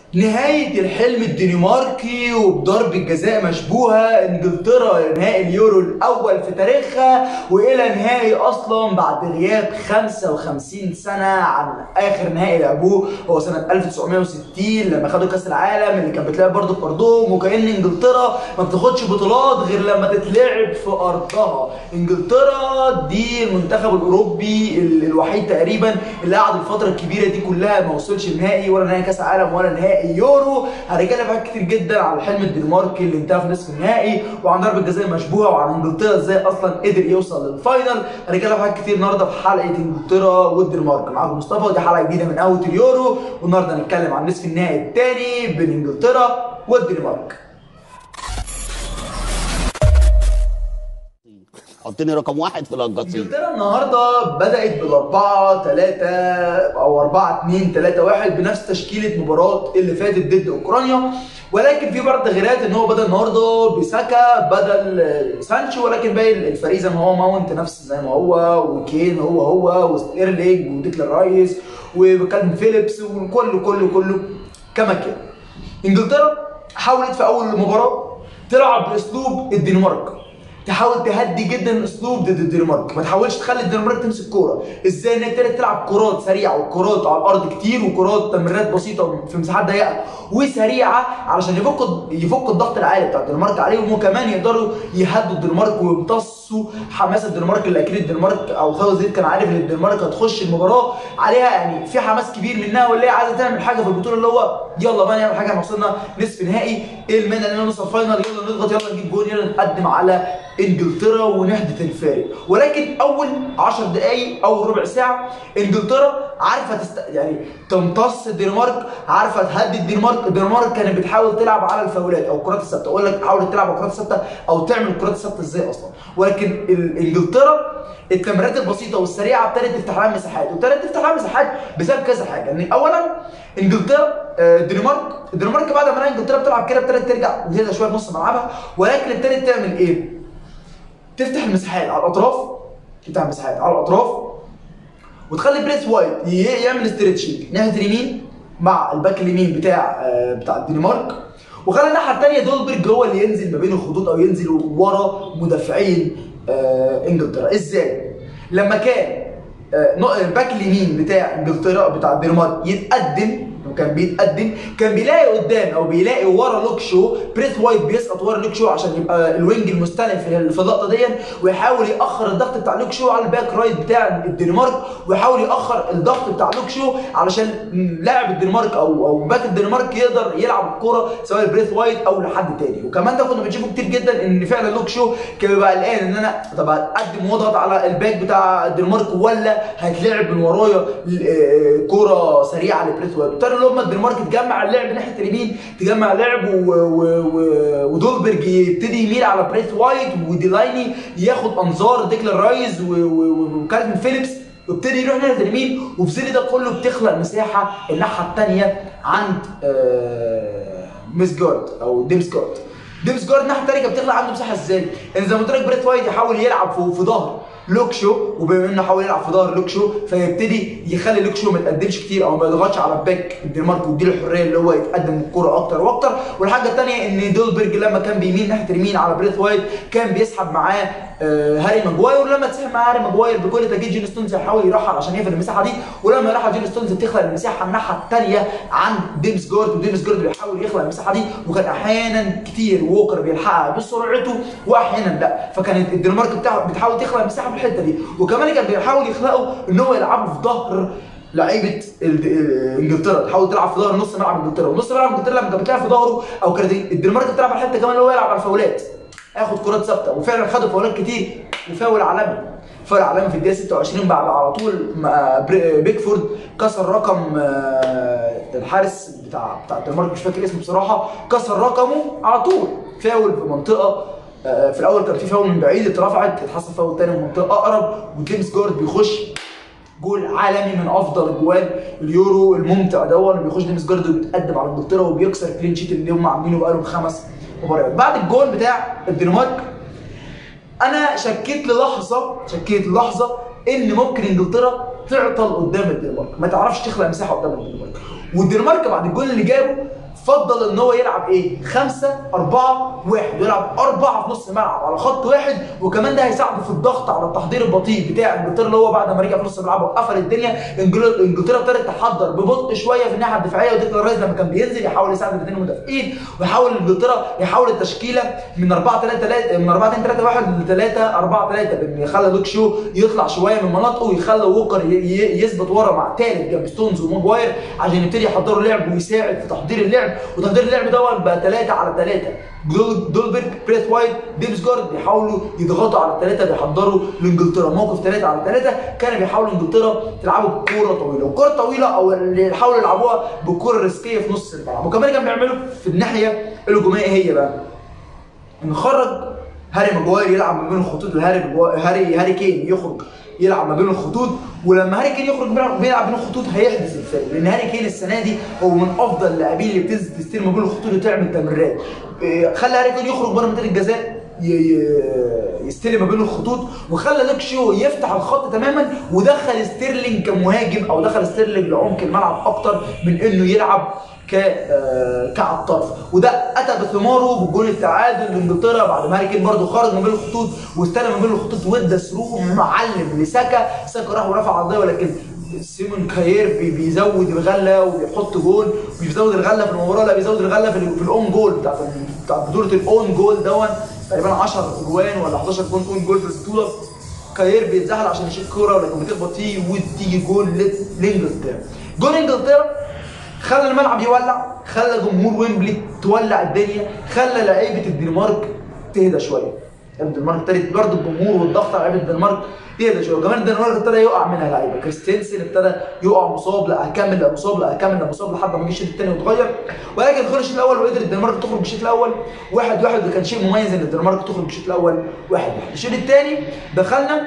نهاية الحلم الدنماركي وبضرب الجزاء مشبوهة انجلترا نهائي اليورو الأول في تاريخها وإلى نهائي أصلا بعد غياب 55 سنة عن آخر نهائي لعبوه هو سنة 1960 لما خدوا كأس العالم اللي كانت بتلعب برضه في أرضهم وكأن انجلترا ما بتاخدش بطولات غير لما تتلعب في أرضها انجلترا دي المنتخب الأوروبي ال- الوحيد تقريبا اللي قعد الفترة الكبيرة دي كلها ما وصلش نهائي ولا نهائي كأس عالم ولا نهائي يورو هنتكلم حاجات كتير جدا على الحلم الدنماركي اللي انتهى في نصف النهائي وعن ضربة جزاء مشبوهة وعن انجلترا ازاي اصلا قدر يوصل للفاينل هنتكلم حاجات كتير النهارده في حلقة انجلترا والدنمارك معاكم مصطفى ودي حلقة جديدة من قهوة اليورو والنهارده هنتكلم عن نصف النهائي الثاني بين انجلترا والدنمارك حطني رقم واحد في القصيم انجلترا النهارده بدات بالاربعه 3 او 4 2 3 1 بنفس تشكيله مباراه اللي فاتت ضد اوكرانيا ولكن في بعض التغييرات ان هو بدا النهارده بساكا بدل سانشو ولكن باقي الفريق زي ما هو ماونت نفس زي ما هو وكين هو هو وستيرلينج وديكلان رايس وكالفin فيليبس وكله كله كله كما كان انجلترا حاولت في اول المباراه تلعب باسلوب الدنمارك تحاول تهدي جدا اسلوب ضد الدنمارك ما تحاولش تخلي الدنمارك تمسك كوره ازاي انها ابتدت تلعب كرات سريعه وكرات على الارض كتير وكرات تمريرات بسيطه في مساحات ضيقه وسريعه علشان يفك يفك الضغط العالي بتاع الدنمارك عليهم وكمان يقدروا يهدوا الدنمارك ويمتصوا حماس الدنمارك اللي اكيد الدنمارك او ساوث زيت كان عارف ان الدنمارك هتخش المباراه عليها يعني في حماس كبير منها واللي هي عايزه تعمل حاجه في البطوله اللي هو يلا بقى نعمل حاجه احنا وصلنا نصف نهائي ايه المانع اننا نوصل فاينل يلا نضغط يلا نجيب جول يلا نقدم على انجلترا ونحدث الفارق ولكن اول 10 دقائق او ربع ساعه انجلترا عارفه تست... يعني تمتص الدنمارك عارفه تهدي الدنمارك الدنمارك كانت بتحاول تلعب على الفاولات او الكرات الثابته اقول لك حاولت تلعب على الكرات الثابته او تعمل الكرات الثابته ازاي اصلا ولكن ال- انجلترا التمريرات البسيطه والسريعه ابتدت تفتح لها مساحات وابتدت تفتح لها مساحات بسبب كذا حاجه يعني اولا انجلترا آه، الدنمارك الدنمارك بعد ما لقى انجلترا بتلعب كده ابتدت ترجع وتهدى شويه في نص ملعبها ولكن ابتدت تعمل ايه؟ تفتح المساحات على الاطراف تفتح المساحات على الاطراف وتخلي بريس وايت ي- يعمل استريتشنج ناحيه اليمين مع الباك اليمين بتاع آه، بتاع الدنمارك وخلى الناحيه الثانيه دولبرج هو اللي ينزل ما بين الخطوط او ينزل ورا مدافعين آه، انجلترا ازاي؟ لما كان آه، نوع- الباك اليمين بتاع انجلترا بتاع الدنمارك يتقدم وكان بيتقدم كان بيلاقي قدام او بيلاقي ورا لوك شو بريث وايت بيسقط ورا لوك شو عشان يبقى الوينج المستلم في في اللقطه دي ويحاول ياخر الضغط بتاع لوك شو على الباك رايت بتاع الدنمارك ويحاول ياخر الضغط بتاع لوك شو علشان لاعب الدنمارك او او باك الدنمارك يقدر يلعب الكوره سواء لبريث وايت او لحد تاني وكمان ده كنا بنشوفه كتير جدا ان فعلا لوك شو كان بيبقى قلقان ان انا طب هتقدم واضغط على الباك بتاع الدنمارك ولا هتلعب من ورايا آه، كوره سريعه لبريث وايت وابتدى اللي هم الدنمارك تجمع اللعب ناحيه اليمين تجمع لعب و... و... و... ودولبرج يبتدي يميل على بريث وايت وديلايني ياخد انظار ديكلان رايز و... و... وكالفin فيليبس وابتدي يروح ناحيه اليمين وفي ظل ده كله بتخلق مساحه الناحيه الثانيه عند آه... ميسجارد او ديمسجارد ديمسجارد الناحيه الثانيه كانت بتخلق عنده مساحه ازاي؟ ان زي ما قلت لك بريث وايت يحاول يلعب في, في ظهر لوك شو وبما انه حاول يلعب في ظهر لوك شو فيبتدي يخلي لوك شو ما يتقدمش كتير او ما يضغطش على الباك الدنمارك ويديله الحريه اللي هو يتقدم الكوره اكتر واكتر والحاجه الثانيه ان دولبرج لما كان بيميل ناحيه اليمين على بريث وايت كان بيسحب معاه آه هاري ماجواير ولما تسحب معاه هاري ماجواير بكل تاكيد جين ستونز هيحاول يرحل عشان يقفل المساحه دي ولما يرحل جين ستونز بتخلق المساحه الناحيه الثانيه عن ديمس جورد وديمس جورد بيحاول يخلق المساحه دي وكان احيانا كتير ووكر بيلحقها بسرعته واحيانا لا فكانت الدنمارك بتاع بتحاول تخلق مساحه في الحته دي وكمان كان بيحاول يخلقوا ان هو يلعبوا في ظهر لعيبه ال- ال- انجلترا تحاول تلعب في ظهر نص ملعب انجلترا ونص ملعب انجلترا لما كانت بتلعب في ظهره او كانت الدنمارك بتلعب على الحته كمان اللي هو يلعب على الفاولات ياخد كرات ثابته وفعلا خدوا فاولات كتير وفاول عالمي فاول عالمي في الدقيقه 26 بعد على طول ما بري- بيكفورد كسر رقم آه، الحارس بتاع بتاع الدنمارك مش فاكر اسمه بصراحه كسر رقمه على طول فاول في منطقه آه، في الاول كان في فاول من بعيد اترفعت اتحسب فاول تاني من منطقه اقرب وجيمس جارد بيخش جول عالمي من افضل جوال اليورو الممتع دون بيخش جيمس جارد وبيتقدم على انجلترا وبيكسر كلين شيت اللي هم عاملينه بقالهم خمس مباريات بعد الجول بتاع الدنمارك انا شكيت للحظه شكيت للحظه ان ممكن انجلترا تعطل قدام الدنمارك ما تعرفش تخلق مساحه قدام الدنمارك والدنمارك بعد الجول اللي جابه فضل ان هو يلعب ايه 5 4 1 ويلعب أربعة في نص الملعب على خط واحد وكمان ده هيساعده في الضغط على التحضير البطيء بتاع انجلترا اللي هو بعد ما رجع في نص الملعب وقفل الدنيا إنجل- انجلترا ابتدت تحضر ببطء شويه في الناحيه الدفاعيه وديكلان رايس لما كان بينزل يحاول يساعد الاثنين المدافعين ويحاول انجلترا يحاول التشكيله من 4 3 3 من 4 2 3 1 ل 3 4 3 بان يخلى لوك شو يطلع شويه من مناطقه ويخلى ووكر ي- ي- يثبت ورا مع ثالث جنب ستونز وماجواير عشان يبتدي يحضروا لعب ويساعد في تحضير اللعب وتحضير اللعب دوت بقى 3 على 3 دول- دولبرج بريث وايت ديبس جارد بيحاولوا يضغطوا على الثلاثه بيحضروا لانجلترا موقف 3 على 3 كان بيحاولوا انجلترا تلعبوا بكوره طويله وكوره طويله او اللي يحاولوا يلعبوها بالكوره الريسكيه في نص الملعب وكمان كانوا بيعملوا في الناحيه الهجوميه هي بقى نخرج هاري ماجواير يلعب ما بين الخطوط وهاري ماجوا- هاري هاري كين يخرج يلعب ما بين الخطوط ولما هاري كين يخرج بيلعب بيلعب بين الخطوط هيحدث الفرق لان هاري كين السنه دي هو من افضل اللاعبين اللي بتنزل تستلم ما بين الخطوط وتعمل تمريرات إيه، خلى هاري كين يخرج بره منطقه الجزاء ي- ي- يستلم ما بين الخطوط وخلى لوك شو يفتح الخط تماما ودخل ستيرلينج كمهاجم او دخل ستيرلينج لعمق الملعب اكتر من انه يلعب ك آه، كعلى الطرف وده اتى بثماره بجول التعادل لانجلترا بعد ما هاري كين برضه خرج من بين الخطوط واستلم من بين الخطوط وادى ثرو معلم لساكا ساكا راح ورفع عرضيه ولكن سيمون كاير بي- بيزود الغله وبيحط جول مش بيزود الغله في المباراه لا بيزود الغله في, ال- في الاون جول بتاعت بتاعت بطوله الاون جول دون تقريبا 10 جوان ولا 11 جون اون جول في البطوله كاير بيتزحل عشان يشيل كوره ولكن بتخبط فيه وتيجي جول لت- لانجلترا جول انجلترا خلى الملعب يولع خلى جمهور ويمبلي تولع الدنيا خلى لعيبه الدنمارك تهدى شويه الدنمارك ابتدت برضه الجمهور والضغط على لعيبه الدنمارك تهدى شويه وكمان الدنمارك ابتدى يقع منها لعيبه كريستنسن ابتدى يقع مصاب لا اكمل لا مصاب لا اكمل لا مصاب لحد ما جه الشوط الثاني واتغير ولكن خرج الشوط الاول وقدر الدنمارك تخرج بالشوط الاول واحد واحد وكان شيء مميز ان الدنمارك تخرج بالشوط الاول واحد واحد الشوط الثاني دخلنا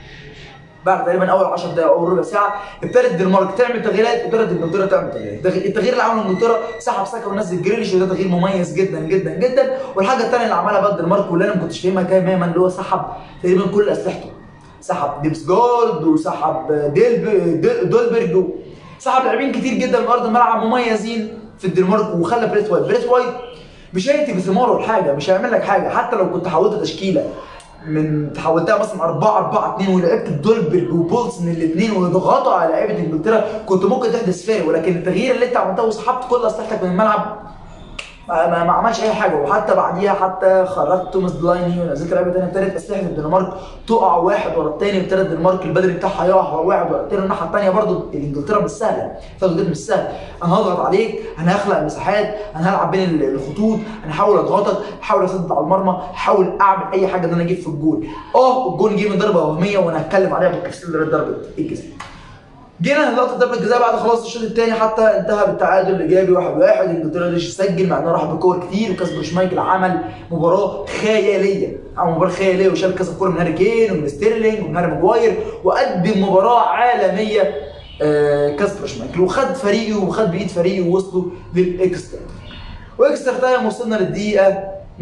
بعد تقريبا اول 10 دقائق او ربع ساعه ابتدت الدنمارك تعمل تغييرات ابتدت انجلترا تعمل تغييرات التغيير- التغيير اللي عمله انجلترا سحب ساكا ونزل جريليش وده تغيير مميز جدا جدا جدا والحاجه الثانيه اللي عملها بقى الدنمارك واللي انا ما كنتش فاهمها تماما اللي هو سحب تقريبا كل اسلحته سحب ديبس جولد وسحب ديلب ديل- دولبرج و- سحب لاعبين كتير جدا من ارض الملعب مميزين في الدنمارك وخلى بريت وايت بريت وايت مش هيأتي بثماره الحاجه مش هيعمل لك حاجه حتى لو كنت حولت تشكيله من حولتها مثلا 4 4 2 ولعبت بدولبرج وبولسن الاثنين وضغطوا على لعيبه انجلترا كنت ممكن تحدث فارق ولكن التغيير اللي انت عملته وسحبت كل اسلحتك من الملعب ما, ما, ما عملش اي حاجه وحتى بعديها حتى خرجت توماس دلايني ونزلت لعيبه ثانيه ابتدت اسلحه الدنمارك تقع واحد ورا الثاني ابتدى الدنمارك البدني بتاعها يقع واحد ورا الثاني الناحيه الثانيه برضه انجلترا مش سهله فضلت مش سهله انا هضغط عليك انا هخلق مساحات انا هلعب بين ال- الخطوط انا هحاول اضغطك هحاول اسدد على المرمى هحاول اعمل اي حاجه ان انا اجيب في الجول اه الجول جه من ضربه وهميه وانا هتكلم عليها بالتفصيل ده ضربه الجزاء جينا لقطه ضربه الجزاء بعد خلاص الشوط الثاني حتى انتهى بالتعادل الايجابي 1-1 واحد واحد. انجلترا قدرش يسجل مع انه راح بكور كتير وكاسبر شمايكل عمل مباراه خياليه عمل مباراه خياليه وشال كذا كوره من هاري كين ومن ستيرلينج ومن هاري ماجواير وقدم مباراه عالميه آه، كاسبر شمايكل وخد فريقه وخد بايد فريقه ووصلوا للاكسترا واكسترا تايم وصلنا للدقيقه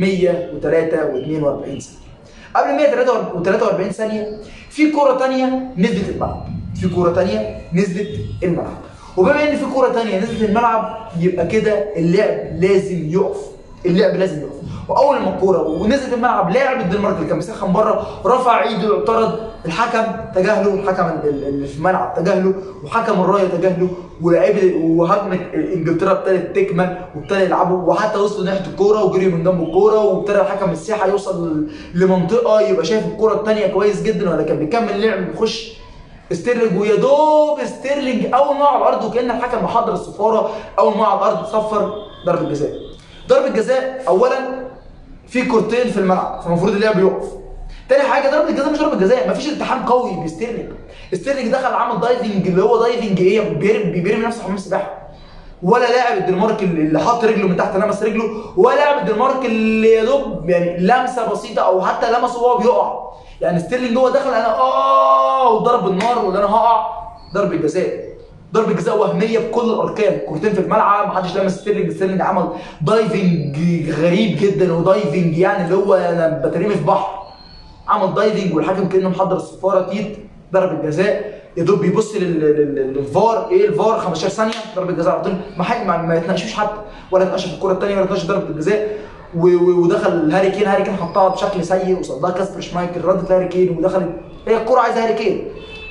143 ثانيه قبل 143 ثانيه في كوره ثانيه نزلت الملعب في كوره ثانيه نزلت الملعب وبما ان في كوره ثانيه نزلت الملعب يبقى كده اللعب لازم يقف اللعب لازم يقف واول ما الكوره ونزلت الملعب لاعب الدنمارك اللي كان بيسخن بره رفع ايده واعترض الحكم تجاهله الحكم ال- اللي في الملعب تجاهله وحكم الرايه تجاهله ولاعيبه وهجمه انجلترا ابتدت تكمل وابتدى يلعبوا وحتى وصلوا ناحيه الكوره وجريوا من جنب الكوره وابتدى الحكم الساحه يوصل لمنطقه يبقى شايف الكوره الثانيه كويس جدا ولا كان بيكمل لعب بيخش ستيرلينج ويا دوب ستيرلينج اول ما على الارض وكان الحكم محضر الصفاره اول ما على الارض صفر ضربه جزاء ضربه جزاء اولا في كورتين في الملعب فالمفروض اللعب يقف تاني حاجه ضربه الجزاء مش ضربه جزاء مفيش التحام قوي بستيرلينج ستيرلينج دخل عمل دايفنج اللي هو دايفنج ايه بيرمي بيرمي نفسه حمام سباحه ولا لاعب الدنمارك اللي اللي حط رجله من تحت لمس رجله ولا لاعب الدنمارك اللي يا دوب يعني لمسه بسيطه او حتى لمسه وهو بيقع يعني ستيرلينج هو دخل انا اه وضرب النار ولا انا هقع ضربه جزاء ضربه جزاء وهميه بكل الاركان كورتين في الملعب محدش لمس ستيرلينج ستيرلينج عمل دايفنج غريب جدا ودايفنج يعني اللي هو انا بترمي في بحر عمل دايفنج والحكم كانه محضر الصفاره تيت ضربه جزاء يا دوب بيبص لل- لل- لل- للفار ايه الفار 15 ثانيه ضربه جزاء على طول ما, حد ما, ما يتناقشوش حتى ولا اتناقش في الكره الثانيه ولا اتناقش في ضربه الجزاء و- و- ودخل هاري كين هاري كين حطها بشكل سيء وصدها كاسبر شمايكل ردت هاري كين ودخلت هي الكره عايزه هاري كين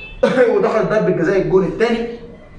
ودخلت ضربه جزاء الجون الثاني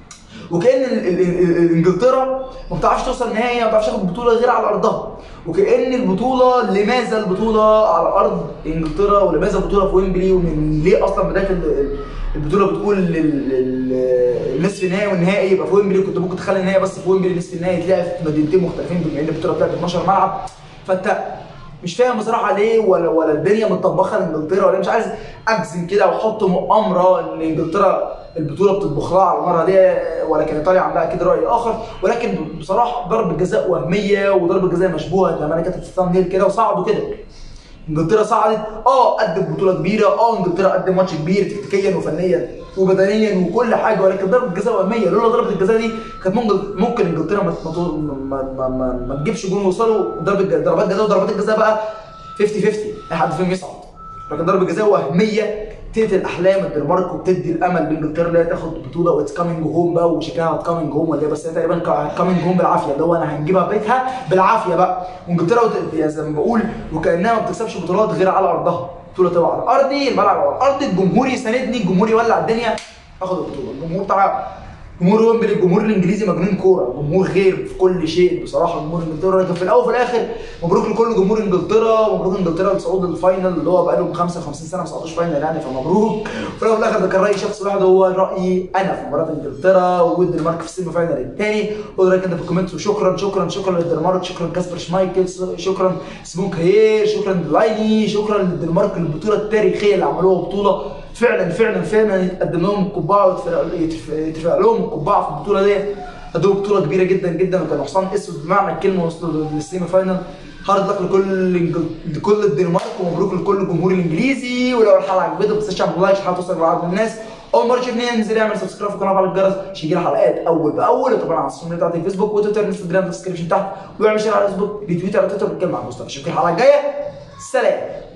وكان ال- ال- ال- ال- انجلترا ما بتعرفش توصل نهائي ما بتعرفش تاخد بطوله غير على ارضها وكان البطوله لماذا البطوله على ارض انجلترا ولماذا البطوله في ويمبلي ومن ليه اصلا بدايه ال- ال- البطوله بتقول ال- ال- ال- النصف النهائي والنهائي يبقى في ويمبلي كنت ممكن تخلي النهائي بس في ويمبلي نصف النهائي يتلعب في مدينتين مختلفين بما ان البطوله بتاعت 12 ملعب فانت مش فاهم بصراحه ليه ولا ولا الدنيا متطبخه لانجلترا ولا مش عايز اجزم كده واحط مؤامره ان انجلترا البطوله بتطبخ لها على المره دي ولكن ايطاليا عندها اكيد راي اخر ولكن بصراحه ضربه جزاء وهميه وضربه جزاء مشبوهه زي ما انا كاتب في الثامنيل كده وصعدوا كده انجلترا صعدت اه قدم بطوله كبيره اه انجلترا قدم ماتش كبير تكتيكيا وفنيا وبدنيا وكل حاجه ولكن ضربه جزاء وهميه لولا ضربه الجزاء دي كانت ممكن ممكن انجلترا ما ما ما, ما, ما, ما تجيبش جون ويوصلوا ضربه ضربات جزاء وضربات الجزاء بقى 50 50 اي حد فيهم يصعد لكن ضربه جزاء وهميه تقتل احلام الدنمارك وبتدي الامل لانجلترا ان هي تاخد بطوله واتس كامينج هوم بقى وشكلها كامينج هوم ولا إيه، بس هي تقريبا كامينج هوم بالعافيه اللي هو انا هنجيبها بيتها بالعافيه بقى وانجلترا وت- يعني زي ما بقول وكانها ما بتكسبش بطولات غير على ارضها البطوله تبقى على ارضي الملعب على ارضي الجمهور يساندني الجمهور يولع الدنيا اخد البطوله الجمهور بتاع جمهور ويمبلي الجمهور الانجليزي مجنون كوره جمهور غير في كل شيء بصراحه جمهور انجلترا لكن في الاول وفي الاخر مبروك لكل جمهور انجلترا مبروك انجلترا لصعود الفاينل اللي هو بقالهم 55 سنه ما صعدوش فاينل يعني فمبروك في الاول وفي الاخر ده كان راي شخص واحد هو رايي انا في مباراه انجلترا ووجود الدنمارك في السيمي فاينل الثاني قول رايك انت في الكومنتس وشكرا شكرا شكرا للدنمارك شكرا كاسبر شمايكل شكرا سمون كهير شكرا لايني شكرا للدنمارك البطوله التاريخيه اللي عملوها بطوله فعلا فعلا فعلا يتقدم لهم القبعه ويترفع يترفع- يترفع لهم القبعه في البطوله دي قدموا بطوله كبيره جدا جدا وكانوا حصان اسود بمعنى الكلمه وصلوا للسيمي فاينل هارد لك لكل الإنجل- لكل الدنمارك ومبروك لكل الجمهور الانجليزي ولو الحلقه عجبتك ما تنساش تعمل لايك عشان الحلقه توصل لعدد من الناس اول مره تشوفني انزل اعمل سبسكرايب في القناه وفعل الجرس عشان يجيلك حلقات اول باول وطبعا على السوشيال ميديا بتاعتي فيسبوك وتويتر انستجرام في الديسكربشن تحت واعمل شير على فيسبوك ريتويت على تويتر بتكلم مع مصطفى اشوفك الحلقه الجايه سلام